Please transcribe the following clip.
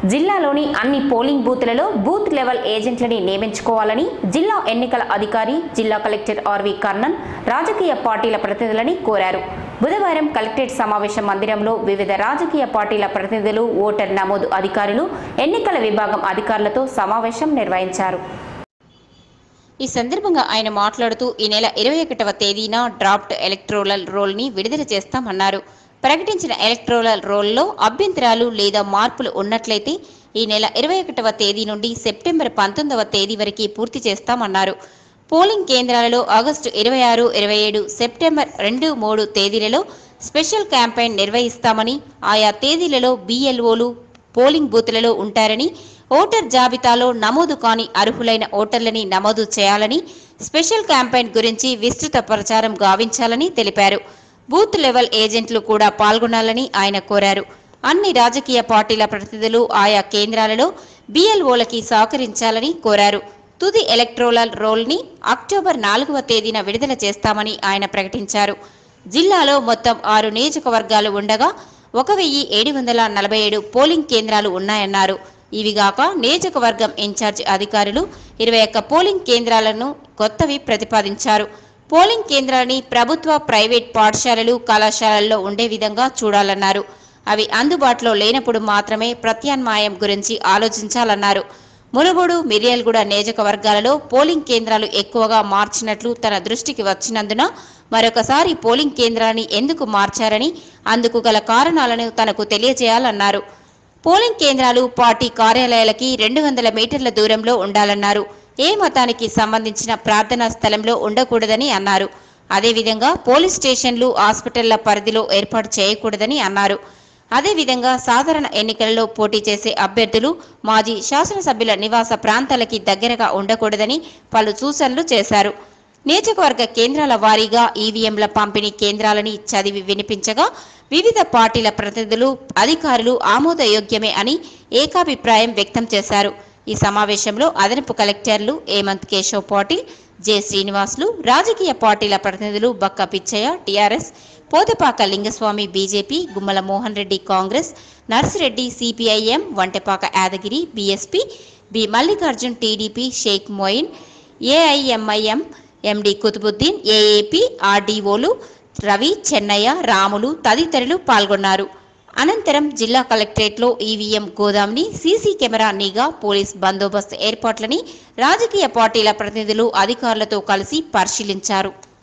జిల్లాలోని అన్ని పోలింగ్ బూత్లలో బూత్ లెవెల్ ఏజెంట్లని నియమించుకోవాలని జిల్లా ఎన్నికల అధికారి జిల్లా కలెక్టర్ ఆర్వి కర్ణన్ రాజకీయ పార్టీల ప్రతినిధులని కోరారు బుధవారం కలెక్టరేట్ సమావేశ మందిరంలో వివిధ రాజకీయ పార్టీల ప్రతినిధులు ఓటర్ నమోదు అధికారులు ఎన్నికల విభాగం అధికారులతో సమావేశం నిర్వహించారు ఈ సందర్భంగా ఆయన మాట్లాడుతూ ఈ నెల ఇరవై ఒకటవ తేదీన డ్రాఫ్ట్ ఎలక్ట్రోలల్ రోల్ని విడుదల చేస్తామన్నారు ప్రకటించిన ఎలక్ట్రోలల్ రోల్లో అభ్యంతరాలు లేదా మార్పులు ఉన్నట్లయితే ఈ నెల ఇరవై ఒకటవ తేదీ నుండి సెప్టెంబర్ పంతొమ్మిదవ తేదీ వరకు పూర్తి చేస్తామన్నారు పోలింగ్ కేంద్రాలలో ఆగస్టు ఇరవై ఆరు ఇరవై ఏడు సెప్టెంబర్ రెండు మూడు తేదీలలో స్పెషల్ క్యాంపెయిన్ నిర్వహిస్తామని ఆయా తేదీలలో బిఎల్ఓలు పోలింగ్ బూత్లలో ఉంటారని ఓటర్ జాబితాలో నమోదు కాని అర్హులైన ఓటర్లని నమోదు చేయాలని స్పెషల్ క్యాంపెయిన్ గురించి విస్తృత ప్రచారం గావించాలని తెలిపారు బూత్ లెవెల్ ఏజెంట్లు కూడా పాల్గొనాలని ఆయన కోరారు అన్ని రాజకీయ పార్టీల ప్రతినిధులు ఆయా కేంద్రాలలో బిఎల్ఓలకి సహకరించాలని కోరారు తుది ఎలక్ట్రోలల్ రోల్ని అక్టోబర్ నాలుగవ తేదీన విడుదల చేస్తామని ఆయన ప్రకటించారు జిల్లాలో మొత్తం ఆరు నియోజకవర్గాలు ఉండగా ఒక వెయ్యి ఏడు వందల నలభై ఏడు పోలింగ్ కేంద్రాలు ఉన్నాయన్నారు ఇవిగాక నియోజకవర్గం ఇన్ఛార్జ్ అధికారులు ఇరవై ఒక్క పోలింగ్ కేంద్రాలను కొత్తవి ప్రతిపాదించారు పోలింగ్ కేంద్రాలని ప్రభుత్వ ప్రైవేట్ పాఠశాలలు కళాశాలల్లో ఉండే విధంగా చూడాలన్నారు అవి అందుబాటులో లేనప్పుడు మాత్రమే ప్రత్యామ్నాయం గురించి ఆలోచించాలన్నారు మునుగోడు మిర్యాలగూడ నియోజకవర్గాలలో పోలింగ్ కేంద్రాలు ఎక్కువగా మార్చినట్లు తన దృష్టికి వచ్చినందున మరొకసారి పోలింగ్ కేంద్రాన్ని ఎందుకు మార్చారని అందుకు గల కారణాలను తనకు తెలియజేయాలన్నారు పోలింగ్ కేంద్రాలు పార్టీ కార్యాలయాలకి రెండు వందల మీటర్ల దూరంలో ఉండాలన్నారు ఏ మతానికి సంబంధించిన ప్రార్థనా స్థలంలో ఉండకూడదని అన్నారు అదేవిధంగా పోలీస్ స్టేషన్లు హాస్పిటళ్ల పరిధిలో ఏర్పాటు చేయకూడదని అన్నారు అదేవిధంగా సాధారణ ఎన్నికలలో పోటీ చేసే అభ్యర్థులు మాజీ శాసనసభ్యుల నివాస ప్రాంతాలకి దగ్గరగా ఉండకూడదని పలు సూచనలు చేశారు నియోజకవర్గ కేంద్రాల వారీగా ఈవీఎంల పంపిణీ కేంద్రాలని చదివి వినిపించగా వివిధ పార్టీల ప్రతినిధులు అధికారులు ఆమోదయోగ్యమే అని ఏకాభిప్రాయం వ్యక్తం చేశారు ఈ సమావేశంలో అదనపు కలెక్టర్లు ఏమంత్ కేశవ్ పాటిల్ జె శ్రీనివాసులు రాజకీయ పార్టీల ప్రతినిధులు Bakka Pichaiah TRS Pothapaka Lingaswamy BJP Gummala Mohan Reddy Congress Narsireddy CPIM Vantepaka Yadagiri BSP B Mallikarjun TDP Sheikh Moin AIMIM MD Qutubuddin AAP ఆర్డీఓలు రవి చెన్నయ్య రాములు తదితరులు పాల్గొన్నారు అనంతరం జిల్లా కలెక్టరేట్లో ఈవీఎం గోదాంని సీసీ కెమెరా నిఘా పోలీస్ బందోబస్తు ఏర్పాట్లని రాజకీయ పార్టీల ప్రతినిధులు అధికారులతో కలిసి పరిశీలించారు